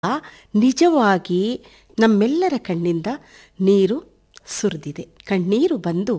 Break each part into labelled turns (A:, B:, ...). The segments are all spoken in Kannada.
A: ನಿಜವಾಗಿ ನಮ್ಮೆಲ್ಲರ ಕಣ್ಣಿಂದ ನೀರು ಸುರಿದಿದೆ ಕಣ್ಣೀರು ಬಂದು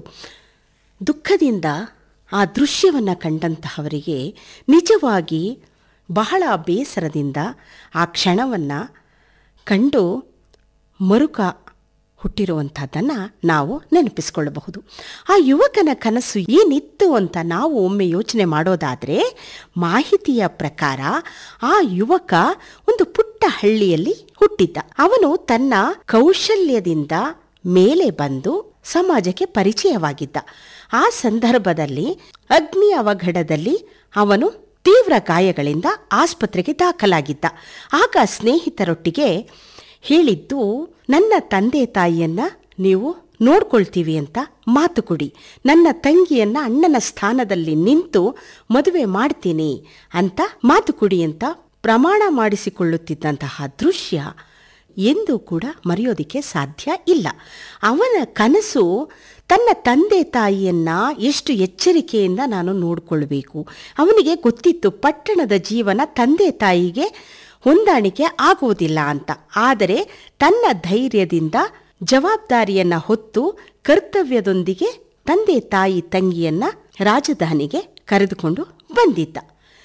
A: ದುಃಖದಿಂದ ಆ ದೃಶ್ಯವನ್ನು ಕಂಡಂತಹವರಿಗೆ ನಿಜವಾಗಿ ಬಹಳ ಬೇಸರದಿಂದ ಆ ಕ್ಷಣವನ್ನು ಕಂಡು ಮರುಕ ಹುಟ್ಟಿರುವಂಥದ್ದನ್ನು ನಾವು ನೆನಪಿಸ್ಕೊಳ್ಳಬಹುದು ಆ ಯುವಕನ ಕನಸು ಏನಿತ್ತು ಅಂತ ನಾವು ಒಮ್ಮೆ ಯೋಚನೆ ಮಾಡೋದಾದರೆ ಮಾಹಿತಿಯ ಪ್ರಕಾರ ಆ ಯುವಕ ಒಂದು ಪುಟ್ಟ ಹಳ್ಳಿಯಲ್ಲಿ ಹುಟ್ಟಿದ್ದ ಅವನು ತನ್ನ ಕೌಶಲ್ಯದಿಂದ ಮೇಲೆ ಬಂದು ಸಮಾಜಕ್ಕೆ ಪರಿಚಯವಾಗಿದ್ದ ಆ ಸಂದರ್ಭದಲ್ಲಿ ಅಗ್ನಿ ಅವಘಡದಲ್ಲಿ ಅವನು ತೀವ್ರ ಗಾಯಗಳಿಂದ ಆಸ್ಪತ್ರೆಗೆ ದಾಖಲಾಗಿದ್ದ ಆಗ ಸ್ನೇಹಿತರೊಟ್ಟಿಗೆ ಹೇಳಿದ್ದು ನನ್ನ ತಂದೆ ತಾಯಿಯನ್ನ ನೀವು ನೋಡ್ಕೊಳ್ತೀವಿ ಅಂತ ಮಾತು ಕೊಡಿ ನನ್ನ ತಂಗಿಯನ್ನ ಅಣ್ಣನ ಸ್ಥಾನದಲ್ಲಿ ನಿಂತು ಮದುವೆ ಮಾಡ್ತೀನಿ ಅಂತ ಮಾತು ಕೊಡಿ ಅಂತ ಪ್ರಮಾಣ ಮಾಡಿಸಿಕೊಳ್ಳುತ್ತಿದ್ದಂತಹ ದೃಶ್ಯ ಎಂದೂ ಕೂಡ ಮರೆಯೋದಿಕ್ಕೆ ಸಾಧ್ಯ ಇಲ್ಲ ಅವನ ಕನಸು ತನ್ನ ತಂದೆ ತಾಯಿಯನ್ನ ಎಷ್ಟು ಎಚ್ಚರಿಕೆಯಿಂದ ನಾನು ನೋಡಿಕೊಳ್ಬೇಕು ಅವನಿಗೆ ಗೊತ್ತಿತ್ತು ಪಟ್ಟಣದ ಜೀವನ ತಂದೆ ತಾಯಿಗೆ ಹೊಂದಾಣಿಕೆ ಆಗುವುದಿಲ್ಲ ಅಂತ ಆದರೆ ತನ್ನ ಧೈರ್ಯದಿಂದ ಜವಾಬ್ದಾರಿಯನ್ನ ಹೊತ್ತು ಕರ್ತವ್ಯದೊಂದಿಗೆ ತಂದೆ ತಾಯಿ ತಂಗಿಯನ್ನ ರಾಜಧಾನಿಗೆ ಕರೆದುಕೊಂಡು ಬಂದಿದ್ದ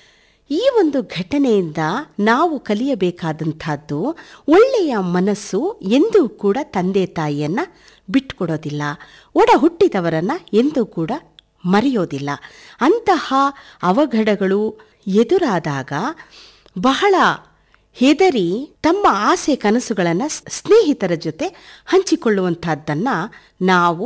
A: ಈ ಒಂದು ಘಟನೆಯಿಂದ ನಾವು ಕಲಿಯಬೇಕಾದಂಥದ್ದು ಒಳ್ಳೆಯ ಮನಸ್ಸು ಎಂದೂ ಕೂಡ ತಂದೆ ತಾಯಿಯನ್ನ ಬಿಟ್ಕೊಡೋದಿಲ್ಲ ಒಡ ಹುಟ್ಟಿದವರನ್ನ ಎಂದೂ ಕೂಡ ಮರೆಯೋದಿಲ್ಲ ಅಂತಹ ಅವಘಡಗಳು ಎದುರಾದಾಗ ಬಹಳ ಹೆದರಿ ತಮ್ಮ ಆಸೆ ಕನಸುಗಳನ್ನು ಸ್ನೇಹಿತರ ಜೊತೆ ಹಂಚಿಕೊಳ್ಳುವಂಥದ್ದನ್ನು ನಾವು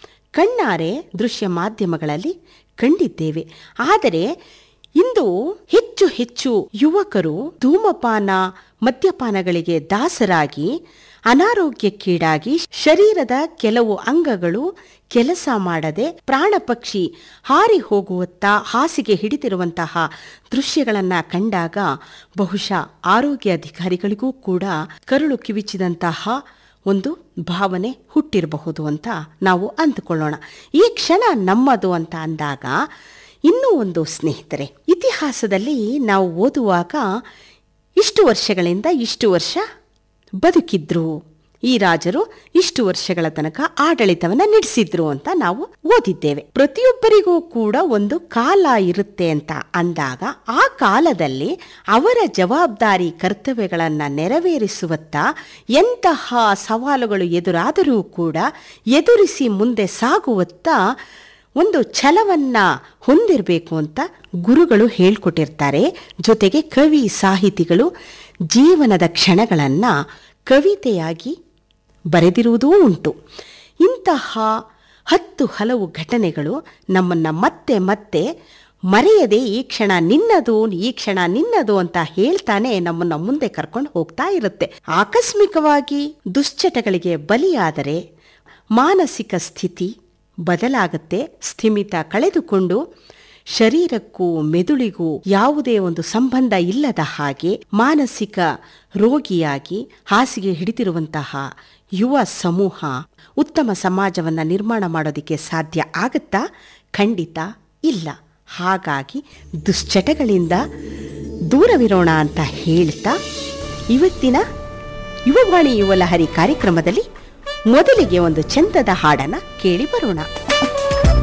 A: ಕಣ್ಣಾರೆ ದೃಶ್ಯ ಮಾಧ್ಯಮಗಳಲ್ಲಿ ಕಂಡಿದ್ದೇವೆ ಆದರೆ ಇಂದು ಹೆಚ್ಚು ಹೆಚ್ಚು ಯುವಕರು ಧೂಮಪಾನ ಮದ್ಯಪಾನಗಳಿಗೆ ದಾಸರಾಗಿ ಅನಾರೋಗ್ಯಕ್ಕೀಡಾಗಿ ಶರೀರದ ಕೆಲವು ಅಂಗಗಳು ಕೆಲಸ ಮಾಡದೆ ಪ್ರಾಣ ಪಕ್ಷಿ ಹಾರಿ ಹೋಗುವತ್ತ ಹಾಸಿಗೆ ಹಿಡಿದಿರುವಂತಹ ದೃಶ್ಯಗಳನ್ನು ಕಂಡಾಗ ಬಹುಶಃ ಆರೋಗ್ಯ ಅಧಿಕಾರಿಗಳಿಗೂ ಕೂಡ ಕರುಳು ಕಿವಿಚಿದಂತಹ ಒಂದು ಭಾವನೆ ಹುಟ್ಟಿರಬಹುದು ಅಂತ ನಾವು ಅಂದುಕೊಳ್ಳೋಣ ಈ ಕ್ಷಣ ನಮ್ಮದು ಅಂತ ಅಂದಾಗ ಇನ್ನೂ ಒಂದು ಸ್ನೇಹಿತರೆ ಇತಿಹಾಸದಲ್ಲಿ ನಾವು ಓದುವಾಗ ಇಷ್ಟು ವರ್ಷಗಳಿಂದ ಇಷ್ಟು ವರ್ಷ ಬದುಕಿದ್ರು ಈ ರಾಜರು ಇಷ್ಟು ವರ್ಷಗಳ ತನಕ ಆಡಳಿತವನ್ನ ನಡೆಸಿದ್ರು ಅಂತ ನಾವು ಓದಿದ್ದೇವೆ ಪ್ರತಿಯೊಬ್ಬರಿಗೂ ಕೂಡ ಒಂದು ಕಾಲ ಇರುತ್ತೆ ಅಂತ ಅಂದಾಗ ಆ ಕಾಲದಲ್ಲಿ ಅವರ ಜವಾಬ್ದಾರಿ ಕರ್ತವ್ಯಗಳನ್ನು ನೆರವೇರಿಸುವತ್ತ ಎಂತಹ ಸವಾಲುಗಳು ಎದುರಾದರೂ ಕೂಡ ಎದುರಿಸಿ ಮುಂದೆ ಸಾಗುವತ್ತ ಒಂದು ಛಲವನ್ನ ಹೊಂದಿರಬೇಕು ಅಂತ ಗುರುಗಳು ಹೇಳ್ಕೊಟ್ಟಿರ್ತಾರೆ ಜೊತೆಗೆ ಕವಿ ಸಾಹಿತಿಗಳು ಜೀವನದ ಕ್ಷಣಗಳನ್ನು ಕವಿತೆಯಾಗಿ ಬರೆದಿರುವುದೂ ಉಂಟು ಇಂತಹ ಹತ್ತು ಹಲವು ಘಟನೆಗಳು ನಮ್ಮನ್ನು ಮತ್ತೆ ಮತ್ತೆ ಮರೆಯದೆ ಈ ಕ್ಷಣ ನಿನ್ನದು ಈ ಕ್ಷಣ ನಿನ್ನದು ಅಂತ ಹೇಳ್ತಾನೆ ನಮ್ಮನ್ನು ಮುಂದೆ ಕರ್ಕೊಂಡು ಹೋಗ್ತಾ ಇರುತ್ತೆ ಆಕಸ್ಮಿಕವಾಗಿ ದುಶ್ಚಟಗಳಿಗೆ ಬಲಿಯಾದರೆ ಮಾನಸಿಕ ಸ್ಥಿತಿ ಬದಲಾಗುತ್ತೆ ಸ್ಥಿಮಿತ ಕಳೆದುಕೊಂಡು ಶರೀರಕ್ಕೂ ಮೆದುಳಿಗೂ ಯಾವುದೇ ಒಂದು ಸಂಬಂಧ ಇಲ್ಲದ ಹಾಗೆ ಮಾನಸಿಕ ರೋಗಿಯಾಗಿ ಹಾಸಿಗೆ ಹಿಡಿದಿರುವಂತಹ ಯುವ ಸಮೂಹ ಉತ್ತಮ ಸಮಾಜವನ್ನು ನಿರ್ಮಾಣ ಮಾಡೋದಕ್ಕೆ ಸಾಧ್ಯ ಆಗುತ್ತಾ ಖಂಡಿತ ಇಲ್ಲ ಹಾಗಾಗಿ ದುಶ್ಚಟಗಳಿಂದ ದೂರವಿರೋಣ ಅಂತ ಹೇಳ್ತಾ ಇವತ್ತಿನ ಯುವವಾಣಿ ಯುವಲಹರಿ ಕಾರ್ಯಕ್ರಮದಲ್ಲಿ ಮೊದಲಿಗೆ ಒಂದು ಚಂದದ ಹಾಡನ್ನ ಕೇಳಿ ಬರೋಣ